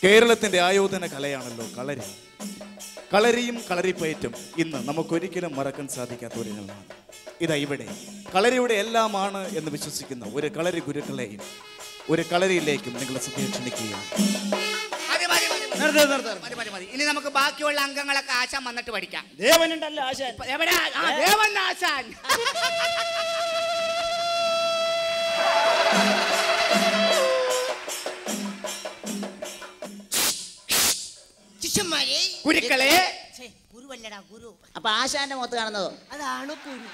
കേരളത്തിന്റെ ആയോധന കലയാണല്ലോ കളരി കളരിയും കളരിപ്പയറ്റും ഇന്ന് നമുക്കൊരിക്കലും മറക്കാൻ സാധിക്കാത്ത ഒരു ഇനമാണ് ഇതാ ഇവിടെ കളരിയുടെ എല്ലാമാണ് എന്ന് വിശ്വസിക്കുന്ന ഒരു കളരി ഗുരുക്കളെയും ഒരു കളരിയിലേക്കും നിങ്ങൾ ശ്രദ്ധ ക്ഷണിക്കുകയാണ് മതി, മതി, മതി, മതി. നിർത്ത്, നിർത്ത്, നിർത്ത്. മതി, മതി, മതി. ഇനി നമുക്ക് ബാക്കിയുള്ള അംഗങ്ങളൊക്കെ ആശാൻ വന്നിട്ട് പഠിക്കാം ദേവനുണ്ടല്ലോ ആശാൻ ഇപ്പൊ എവിടെ ആ ദേവൻ ആശാൻ ശിഷ്യന്മാരെ ഗുരുക്കളെ ഛേ, ഗുരുവല്ലടാ ഗുരു അപ്പൊ ആശാന്റെ മുഖത്ത് കാണുന്നതോ അതാണ് ഗുരു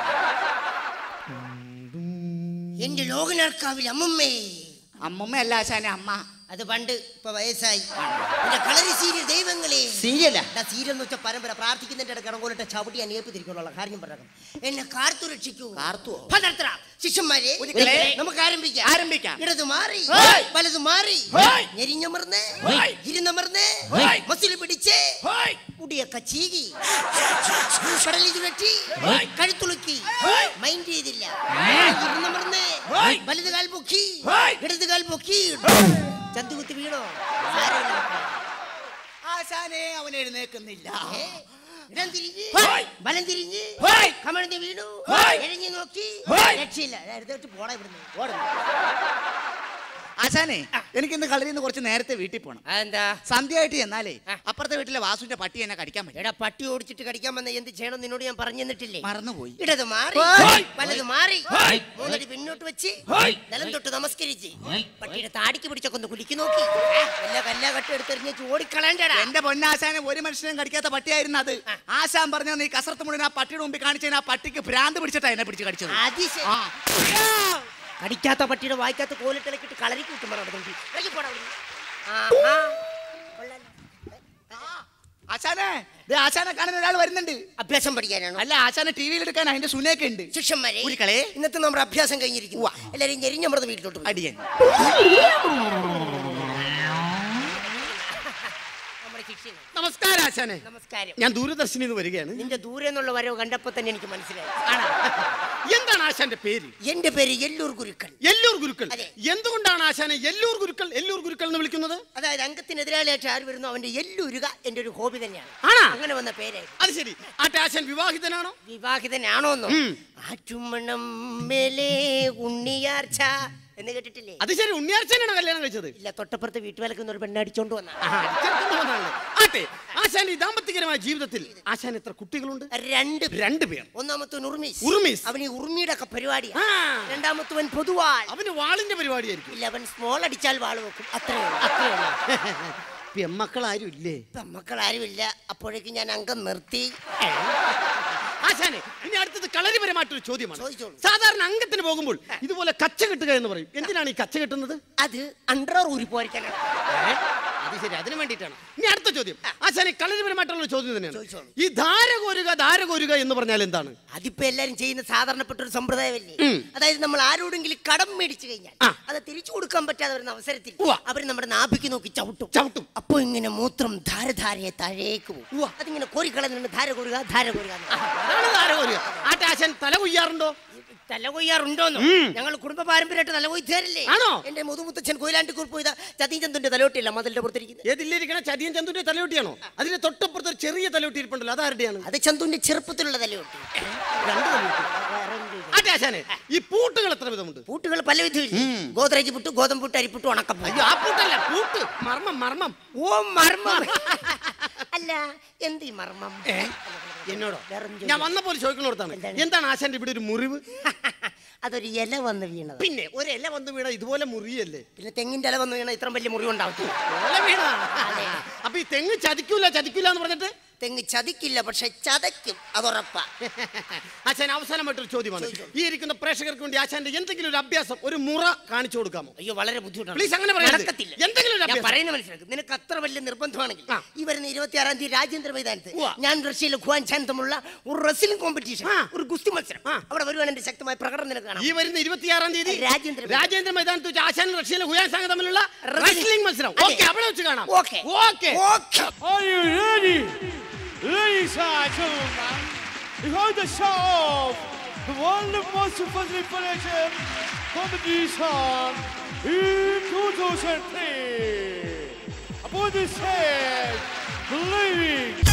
എന്റെ ലോകനാർക്കാവിൽ അമ്മമ്മേ അമ്മമ്മ അല്ല ആശാനെ അമ്മ അത് പണ്ട് ഇപ്പൊ വയസ്സായി എന്റെ കളരി സീരിയൽ ദൈവങ്ങളെ സീരിയലാ എടാ, സീരിയൽ എന്ന് വെച്ചാൽ പരമ്പര പ്രാർത്ഥിക്കുന്നതിന്റെ ഇടയ്ക്ക് ഇടങ്കോലിട്ട് ചവിട്ടി അനിയപ്പ് തിരിക്കുള്ള കാര്യം പറഞ്ഞു എന്നെ കാർത്തു രക്ഷിക്കൂ കാർത്തുവോ? ഭദ്രത്ര, ശിഷ്യന്മാരെ ഗുരുക്കളെ, നമുക്ക് ആരംഭിക്കാം ആരംഭിക്കാം. ഇടത് മാറി ഹേയ്. വലത് മാറി ഹേയ്. ഞെരിഞ്ഞമർന്ന് ഹേയ്. ഇരുന്നമർന്ന് ഹേയ്. മസിൽ പിടിച്ച് ഹേയ്. മുടിയൊക്കെ ചീകി കടലിൽ ചുഴറ്റി ഹേയ്. കഴുത്തുളുക്കി ഹേയ്. മൈൻഡ് ചെയ്തില്ല ഇരുന്നമർന്ന് ഹേയ്. വലത് കാൽ പൊക്കി ഹേയ്. ഇടത് കാൽ പൊക്കി ചന്തുകുത്തി വീണോ സാരമില്ല മക്കളെ. ആശാനെ അവൻ എഴുന്നേക്കുന്നില്ല ഏ, ഇടം തിരിഞ്ഞ് ഹേയ്. വലം തിരിഞ്ഞ് ഹേയ്. കമഴ്ന്ന് വീണു ഹേയ്. എഴഞ്ഞു നോക്കി ഹേയ്. രക്ഷയില്ല എടുത്തിട്ട് പോടാ ഇവിടുന്ന് ഓടുന്നു ആശാനെ എനിക്ക് ഇന്ന് കളരിയിൽ നിന്ന് കുറച്ച് നേരത്തെ വീട്ടിൽ പോകണം അതെന്താ സന്ധ്യയായിട്ട് ചെന്നാലേ അപ്പുറത്തെ വീട്ടിലെ വാസുവിന്റെ പട്ടി എന്നെ കടിക്കാൻ പറ്റും എടാ പട്ടി ഓടിച്ചിട്ട് കടിക്കാൻ വന്ന എന്ത് ചെയ്യണം നിന്നോട് ഞാൻ പറഞ്ഞു തന്നിട്ടില്ലേ മറന്നുപോയി ഇടത് മാറി ഹേയ്. വലത് മാറി ഹേയ്. മൂന്നടി പിന്നോട്ട് വെച്ച് ഹേയ്. നിലം തൊട്ട് നമസ്കരിച്ച് പട്ടിയുടെ താടിക്ക് പിടിച്ചൊക്കെ ഒന്ന് കുലുക്കി നോക്കി വല്ല കല്ലാ കട്ട് എടുത്തെറിഞ്ഞ് ഓടിക്കളയണ്ടടാ എന്റെ പൊന്നാശാനെ ഒരു മനുഷ്യനും കടിക്കാത്ത പട്ടിയായിരുന്നു അത് ആശാൻ പറഞ്ഞ നീ കസരത്ത് മുഴുവൻ ആ പട്ടിയുടെ മുമ്പിൽ കാണിച്ചതിന് ആ പട്ടിക്ക് ഭ്രാന്ത് പിടിച്ചിട്ടാ എന്നെ പിടിച്ച് കടിച്ചത് അതിശയ ആ. കടിക്കാത്ത പട്ടിയുടെ വായിക്കാത്ത കോലിട്ടിളക്കിട്ട് കളരിക്ക് കിട്ടും നടന്നുണ്ട് ഇറങ്ങി പോടാ അവിടുന്ന്. ആഹാ. കൊള്ളാലോ. ആശാനെ ദേ ആശാനെ കാണാൻ ഒരാൾ വരുന്നുണ്ട് അഭ്യാസം പഠിക്കാനാണോ അല്ല ആശാനെ ടി വിയിൽ എടുക്കാൻ അതിന്റെ സുനയൊക്കെ ഉണ്ട് ശിഷ്യന്മാരെ ഗുരുക്കളെ. ഇന്നത്തെ നമ്മുടെ അഭ്യാസം കഴിഞ്ഞിരിക്കുന്നു എല്ലാരും ഞെരിഞ്ഞമർന്ന് വീട്ടിലോട്ട് പോയി. അടിയൻ നമ്മുടെ ശിഷ്യൻ നമസ്കാരം ആശാനെ നമസ്കാരം ഞാൻ ദൂരദർശനിൽ നിന്ന് വരികയാണ് നിന്റെ ദൂരെ നിന്നുള്ള വരവ് കണ്ടപ്പോ തന്നെ എനിക്ക് മനസ്സിലായി എന്താണ് ആശാന്റെ പേര് എന്റെ പേര് എല്ലൂർ ഗുരുക്കൾ എല്ലൂർ ഗുരുക്കൾ അതെ. എന്തുകൊണ്ടാണ് ആശാനെ എല്ലൂർ ഗുരുക്കൾ എല്ലൂർ ഗുരുക്കൾ എന്ന് വിളിക്കുന്നത് അതായത് അംഗത്തിനെതിരാളിയായിട്ട് ആര് വരുന്നു അവന്റെ എല്ലുരുക എന്റെ ഒരു ഹോബി തന്നെയാണ് ആണോ? അങ്ങനെ വന്ന പേരായി അത് ശരി ആട്ടെ ആശാൻ വിവാഹിതനാണോ വിവാഹിതനാണോന്നോ ഉം. ആറ്റുമണം മേലേ ഉണ്ണിയാർച്ച എന്ന് കേട്ടിട്ടില്ലേ അത് ശരി ഉണ്ണിയാർച്ചനാണ് കല്യാണം കഴിച്ചത് ഇല്ല തൊട്ടപ്പുറത്ത് വീട്ടുവേലക്കുന്ന ഒരു പെണ്ണടിച്ചോണ്ട് വന്ന ആ, അടിച്ചെടുത്തോണ്ട് വന്നതാണല്ലേ. ആട്ടെ ആശാന്റെ ഈ ദാമ്പത്തികരമായ ജീവിതത്തിൽ ആശാൻ എത്ര കുട്ടികളുണ്ട് രണ്ട് പേർ. രണ്ട് പേർ ഒന്നാമത്തവൻ ഉറുമീസ് ഉറുമീസ്. അവൻ ഈ ഉറുമിയുടെ ഒക്കെ പരിപാടിയാ ആ. രണ്ടാമത്തവൻ പൊതുവാൾ അവന് വാളിന്റെ പരിപാടിയായിരിക്കും ഇല്ല അവൻ സ്മോൾ അടിച്ചാൽ വാൾ വെക്കും അത്രേ ഉള്ളൂ അത്രേ ഉള്ളൂ പെമ്മക്കൾ ആരും ഇല്ലേ ഇപ്പം മക്കൾ ആരുമില്ല അപ്പോഴേക്കും ഞാൻ അംഗം നിർത്തി ആശാനെ ഇനി അടുത്തത് കളരിപരമായിട്ടൊരു ചോദ്യമാണ് ചോദിച്ചോളൂ. സാധാരണ അംഗത്തിന് പോകുമ്പോൾ ഇതുപോലെ കച്ച കെട്ടുക എന്ന് പറയും എന്തിനാണ് ഈ കച്ച കെട്ടുന്നത് അത് അണ്ടർ ഊരി പോരിക്കാനാണ് ഏ? അത് ശരി അതിന് വേണ്ടിയിട്ടാണ് ഇനി അടുത്ത ചോദ്യം ആശാനെ കളരിപരമായിട്ടുള്ള ചോദ്യം തന്നെയാണ് ചോദിച്ചോളൂ. ഈ ധാര കോരുക ധാര കോരുക എന്ന് പറഞ്ഞാൽ എന്താണ് അതിപ്പോ എല്ലാരും ചെയ്യുന്ന സാധാരണപ്പെട്ട ഒരു സമ്പ്രദായമല്ലേ ഉം. അതായത് നമ്മൾ ആരോടെങ്കിലും കടം മേടിച്ചു കഴിഞ്ഞാൽ ആ. അത് തിരിച്ചു കൊടുക്കാൻ പറ്റാതെ വരുന്ന അവസരത്തിൽ ഉവ്വ. അവർ നമ്മുടെ നാഭിക്ക് നോക്കി ചവിട്ടും ചവിട്ടും. അപ്പൊ ഇങ്ങനെ മൂത്രം ധാരധാരയെ താഴേക്ക് പോകും ഉവ്വ. അതിങ്ങനെ കോരിക്കളഞ്ഞിട്ട് ധാര കോരുക ധാര കോരുക എന്ന്. അതാണ് ധാര കോരുക ആട്ടെ ആശാൻ തല കൊയ്യാറുണ്ടോ തല കൊയ്യാറുണ്ടോന്നോ ഞങ്ങൾ കുടുംബ പാരമ്പര്യമായിട്ട് തല കൊയ്ത്തുകാരല്ലേ ആണോ? എന്റെ മുതുമുത്തച്ഛൻ കൊയിലാണ്ടിക്കൂർ പോയത് ചതീൻ ചന്തുന്റെ തലോട്ടില്ല മതിലിന്റെ പുറത്തിരിക്കുന്നത് ഏതില്ലിരിക്കണ ചതിയൻ ചന്തുന്റെ തലയൊട്ടിയാണോ അതിന്റെ തൊട്ടപ്പുറത്ത് ഒരു ചെറിയ തലയൊട്ടി ഇരിപ്പുണ്ടല്ലോ അതാരുടെയാണ് അത് ചന്തുന്റെ ചെറുപ്പത്തിലുള്ള തലയോട്ടി രണ്ട് തലയൊട്ടി ആട്ടെ ആശാനെ ഈ പൂട്ടുകൾ എത്ര വിധമുണ്ട് പൂട്ടുകൾ പല വിധമില്ല ഗോദ്രേജ് പുട്ട് ഗോതമ്പ് പുട്ട് അരിപ്പുട്ട് ഉണക്കം അയ്യോ ആ പൂട്ടല്ല പൂട്ട് മർമ്മം മർമ്മം ഓ മർമ്മം അല്ല എന്ത് ഈ മർമ്മം എന്നോടോ വേറൊന്നും ഞാൻ വന്ന പോലെ ചോദിക്കണോർത്താണ് എന്താണ്? എന്താണ് ആശാന്റെ ഇവിടെ ഒരു മുറിവ് അതൊരു ഇല വന്ന് വീണത് പിന്നെ ഒരു ഇല വന്ന് വീണ ഇതുപോലെ മുറിയല്ലേ പിന്നെ തെങ്ങിന്റെ ഇല വന്ന് വീണ ഇത്ര വലിയ മുറി ഉണ്ടാവും ഇല വീണ അപ്പൊ ഈ തെങ്ങ് ചതിക്കൂല ചതിക്കൂല എന്ന് പറഞ്ഞിട്ട് തെങ്ങ് ചതിക്കില്ല പക്ഷെ ചതയ്ക്കും അതുറപ്പാ ആശാൻ അവസാനമായിട്ടൊരു ചോദ്യമാണ് ഈ ഇരിക്കുന്ന പ്രേക്ഷകർക്ക് വേണ്ടി ആശാന്റെ എന്തെങ്കിലും ഒരു അഭ്യാസം ഒരു മുറ കാണിച്ചു കൊടുക്കാമോ അയ്യോ വളരെ ബുദ്ധിമുട്ടാണ് Please, അങ്ങനെ പറയരുത്. നടക്കത്തില്ല എന്തെങ്കിലും ഒരു ഞാൻ അഭ്യാസം. പറയുന്ന മനസ്സിലാക്കും നിനക്ക് അത്ര വലിയ നിർബന്ധമാണെങ്കിൽ ആ. ഈ വരുന്ന ഇരുപത്തിയാറാം തീയതി രാജ്യാന്തര മൈതാനത്ത് ഉവ്വ. ഞാൻ റഷ്യയിലെ ഖുവാൻ ചാൻ തമ്മിലുള്ള ഒരു റെസ്ലിംഗ് കോമ്പറ്റീഷൻ ആ. ഒരു ഗുസ്തി മത്സരം ആ. അവിടെ വരുവാൻ എന്റെ ശക്തമായ പ്രകടനം നിനക്ക് കാണാം ഈ വരുന്ന ഇരുപത്തിയാറാം തീയതി രാജ്യാന്തര മൈതാനം. രാജ്യാന്തര മൈതാനത്ത് വെച്ച് ആശാൻ റഷ്യയിലെ ഹുയാൻ സംഘം തമ്മിലുള്ള Wrestling. റെസ്ലിംഗ് മത്സരം അതെ. ഓക്കെ അവിടെ വെച്ച് കാണാം okay okay okay Are you ready? Ladies and gentlemen, behold the show of the world most fascinating competition in 2003. the stage, leaving